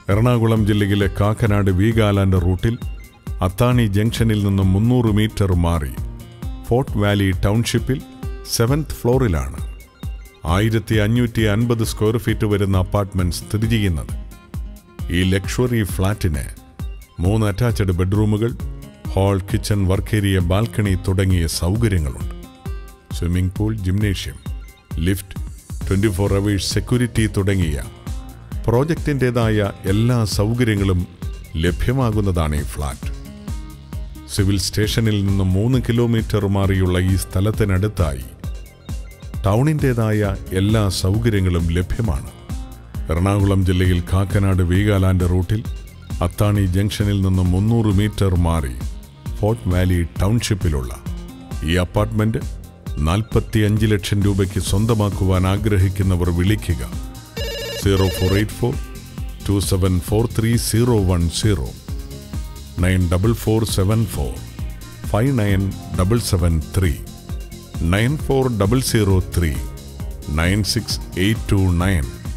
എറണാകുളം ജില്ലയിലെ കാക്കനാട് വീഗാലാൻഡ് റൂട്ടിൽ അത്താണി ജംഗ്ഷനിൽ നിന്നും മുന്നൂറ് മീറ്റർ മാറി ഫോർട്ട് വാലി ടൗൺഷിപ്പിൽ സെവൻത് ഫ്ലോറിലാണ് ആയിരത്തി അഞ്ഞൂറ്റി അൻപത് സ്ക്വയർ ഫീറ്റ് വരുന്ന അപ്പാർട്ട്മെന്റ് സ്ഥിതി ചെയ്യുന്നത് ഈ ലക്ഷറി ഫ്ളാറ്റിന് മൂന്ന് അറ്റാച്ച്ഡ് ബെഡ്റൂമുകൾ hall kitchen work area balcony തുടങ്ങിയ സൗകര്യങ്ങളുണ്ട് swimming pool gymnasium lift twenty four hours security തുടങ്ങിയ പ്രോജക്റ്റിൻ്റെതായ എല്ലാ സൗകര്യങ്ങളും ലഭ്യമാകുന്നതാണ് ഈ ഫ്ളാറ്റ് സിവിൽ സ്റ്റേഷനിൽ നിന്ന് മൂന്ന് കിലോമീറ്റർ മാറിയുള്ള ഈ സ്ഥലത്തിനടുത്തായി ടൗണിൻ്റെതായ എല്ലാ സൗകര്യങ്ങളും ലഭ്യമാണ് എറണാകുളം ജില്ലയിൽ കാക്കനാട് വീഗാലാൻഡ് റൂട്ടിൽ അത്താണി ജംഗ്ഷനിൽ നിന്ന് മുന്നൂറ് മീറ്റർ മാറി ഫോർട്ട് വാലി ടൗൺഷിപ്പിലുള്ള ഈ അപ്പാർട്ട്മെന്റ് നാൽപ്പത്തിയഞ്ച് ലക്ഷം രൂപയ്ക്ക് സ്വന്തമാക്കുവാൻ ആഗ്രഹിക്കുന്നവർ വിളിക്കുക zero four eight four two seven four three zero one zero nine double four seven four five nine double seven three nine four double zero three nine six eight two nine